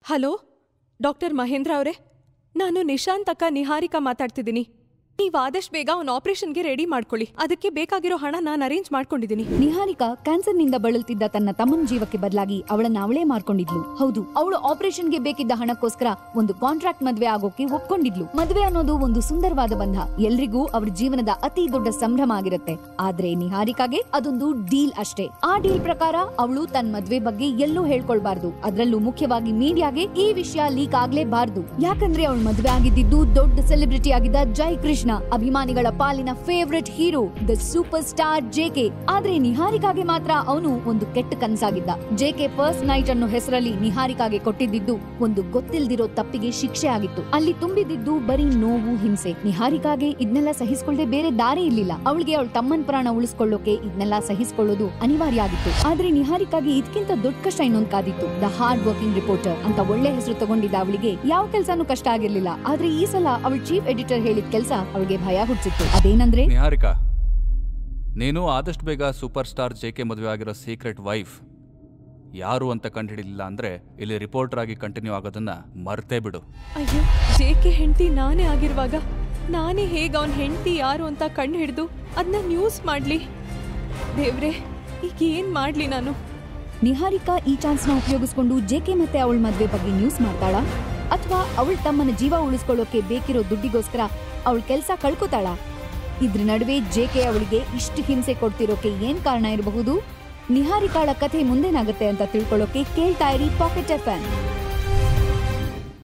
hello doctor Mahendra ಅವರೇ ನಾನು ನಿಶಾಂತ್ ಅಕ್ಕ ನಿಹಾರಿಕಾ ಮಾತಾಡ್ತಿದ್ದೀನಿ ನೀವು ಆದಷ್ಟು ಬೇಗ ಅವ್ನ ಆಪರೇಷನ್ಗೆ ರೆಡಿ ಮಾಡ್ಕೊಳ್ಳಿ ಅದಕ್ಕೆ ಬೇಕಾಗಿರೋ ಹಣ ನಾನು ಅರೇಂಜ್ ಮಾಡ್ಕೊಂಡಿದ್ದೀನಿ ನಿಹಾರಿಕಾ ಕ್ಯಾನ್ಸರ್ನಿಂದ ಬಳಲ್ತಿದ್ದ ತನ್ನ ತಮ್ಮನ ಜೀವಕ್ಕೆ ಬದಲಾಗಿ ಅವಳನ್ನ ಅವಳೇ ಮಾರ್ಕೊಂಡಿದ್ಲು ಹೌದು ಅವಳು ಆಪರೇಷನ್ಗೆ ಬೇಕಿದ್ದ ಹಣಕ್ಕೋಸ್ಕರ ಒಂದು ಕಾಂಟ್ರಾಕ್ಟ್ ಮದ್ವೆ ಆಗೋಕೆ ಒಪ್ಕೊಂಡಿದ್ಲು ಮದ್ವೆ ಅನ್ನೋದು ಒಂದು ಸುಂದರವಾದ ಬಂಧ ಎಲ್ರಿಗೂ ಅವಳ ಜೀವನದ ಅತಿ ದೊಡ್ಡ ಸಂಭ್ರಮ ಆಗಿರುತ್ತೆ ಆದ್ರೆ ನಿಹಾರಿಕಾಗೆ ಅದೊಂದು ಡೀಲ್ ಅಷ್ಟೇ ಆ ಡೀಲ್ ಪ್ರಕಾರ ಅವಳು ತನ್ನ ಮದ್ವೆ ಬಗ್ಗೆ ಎಲ್ಲೂ ಹೇಳ್ಕೊಳ್ಬಾರ್ದು ಅದ್ರಲ್ಲೂ ಮುಖ್ಯವಾಗಿ ಮೀಡಿಯಾಗೆ ಈ ವಿಷಯ ಲೀಕ್ ಆಗ್ಲೇಬಾರ್ದು ಯಾಕಂದ್ರೆ ಅವಳು ಮದ್ವೆ ಆಗಿದ್ದು ದೊಡ್ಡ ಸೆಲೆಬ್ರಿಟಿ ಆಗಿದ್ದ ಜೈ ಕೃಷ್ಣ ಅಭಿಮಾನಿಗಳ ಪಾಲಿನ favourite hero the super star JK ಆದ್ರೆ ನಿಹಾರಿಕಾಗೆ ಮಾತ್ರ ಅವನು ಒಂದು ಕೆಟ್ಟ ಕನ್ಸಾಗಿದ್ದ ಜೆಕೆ ಫಸ್ಟ್ ನೈಟ್ ಅನ್ನೋ ಹೆಸರಲ್ಲಿ ನಿಹಾರಿಕಾಗೆ ಕೊಟ್ಟಿದ್ದು ಒಂದು ಗೊತ್ತಿಲ್ದಿರೋ ತಪ್ಪಿಗೆ ಶಿಕ್ಷೆ ಆಗಿತ್ತು ಅಲ್ಲಿ ತುಂಬಿದಿದ್ದು ಬರೀ ನೋವು ಹಿಂಸೆ ನಿಹಾರಿಕಾಗೆ ಇದನ್ನೆಲ್ಲ ಸಹಿಸ್ಕೊಳ್ಳದೆ ಬೇರೆ ದಾರಿ ಇರ್ಲಿಲ್ಲ ಅವಳಿಗೆ ಅವಳ ತಮ್ಮನ್ ಪ್ರಾಣ ಉಳಿಸ್ಕೊಳ್ಳೋಕೆ ಇದನ್ನೆಲ್ಲ ಸಹಿಸ್ಕೊಳ್ಳೋದು ಅನಿವಾರ್ಯ ಆಗಿತ್ತು ಆದ್ರೆ ನಿಹಾರಿಕಾಗೆ ಇದಕ್ಕಿಂತ ದೊಡ್ಡ ಕಷ್ಟ ಇನ್ನೊಂದು ಕಾದಿತ್ತು ದ ಹಾರ್ಡ್ ವರ್ಕಿಂಗ್ ರಿಪೋರ್ಟರ್ ಅಂತ ಒಳ್ಳೆ ಹೆಸರು ತಗೊಂಡಿದ್ದ ಅವಳಿಗೆ ಯಾವ ಕೆಲ್ಸಾನು ಕಷ್ಟ ಆಗಿರ್ಲಿಲ್ಲ ಆದ್ರೆ ಈ ಸಲ ಅವಳ ಚೀಫ್ ಎಡಿಟರ್ ಹೇಳಿದ ಕೆಲಸ ಅವಳಿಗೆ ಭಯ ಹುಟ್ಟಿಸಿತ್ತು ಅದೇನಂದ್ರೆ ನಿಹಾರಿಕಾ ನೀನು ಆದಷ್ಟು ಬೇಗ ಸೂಪರ್ ಸ್ಟಾರ್ ಜೆ ಕೆ ಮದುವೆ ಆಗಿರೋ ಸೀಕ್ರೆಟ್ ವೈಫ್ ಯಾರು ಅಂತ ಕಂಡುಹಿಡಿಲಿಲ್ಲ ಅಂದ್ರೆ ಇಲ್ಲಿ ರಿಪೋರ್ಟರ್ ಆಗಿ ಕಂಟಿನ್ಯೂ ಆಗೋದನ್ನ ಮರ್ತೇ ಬಿಡು ಅಯ್ಯೋ ಜೇಕೆ ಹೆಂಡತಿ ನಾನೇ ಆಗಿರುವಾಗ ನಾನೇ ಹೇಗೆ ಅವನ ಹೆಂಡತಿ ಯಾರು ಅಂತ ಕಂಡು ಹಿಡಿದು ಅದನ್ನ ನ್ಯೂಸ್ ಮಾಡ್ಲಿ ದೇವ್ರೆ ಈಗ ಏನ್ ಮಾಡ್ಲಿ ನಾನು ನಿಹಾರಿಕಾ ಈ ಚಾನ್ಸ್ ನ ಉಪಯೋಗಿಸ್ಕೊಂಡು ಜೆಕೆ ಮತ್ತೆ ಅವಳ ಮದ್ವೆ ಬಗ್ಗೆ ನ್ಯೂಸ್ ಮಾಡ್ತಾಳ ಅಥವಾ ಅವಳ ತಮ್ಮನ ಜೀವ ಉಳಿಸ್ಕೊಳ್ಳೋಕೆ ಬೇಕಿರೋ ದುಡ್ಡಿಗೋಸ್ಕರ ಅವಳ ಕೆಲ್ಸ ಕಳ್ಕೊತಾಳ ಇದ್ರ ನಡುವೆ ಜೆಕೆ ಅವಳಿಗೆ ಇಷ್ಟು ಹಿಂಸೆ ಕೊಡ್ತಿರೋಕೆ ಏನ್ ಕಾರಣ ಇರಬಹುದು ನಿಹಾರಿಕಾಳ ಕಥೆ ಮುಂದೇನಾಗತ್ತೆ ಅಂತ ತಿಳ್ಕೊಳ್ಳೋಕೆ ಕೇಳ್ತಾ ಇರಿ ಪಾಕೆಟ್ ಎಫ್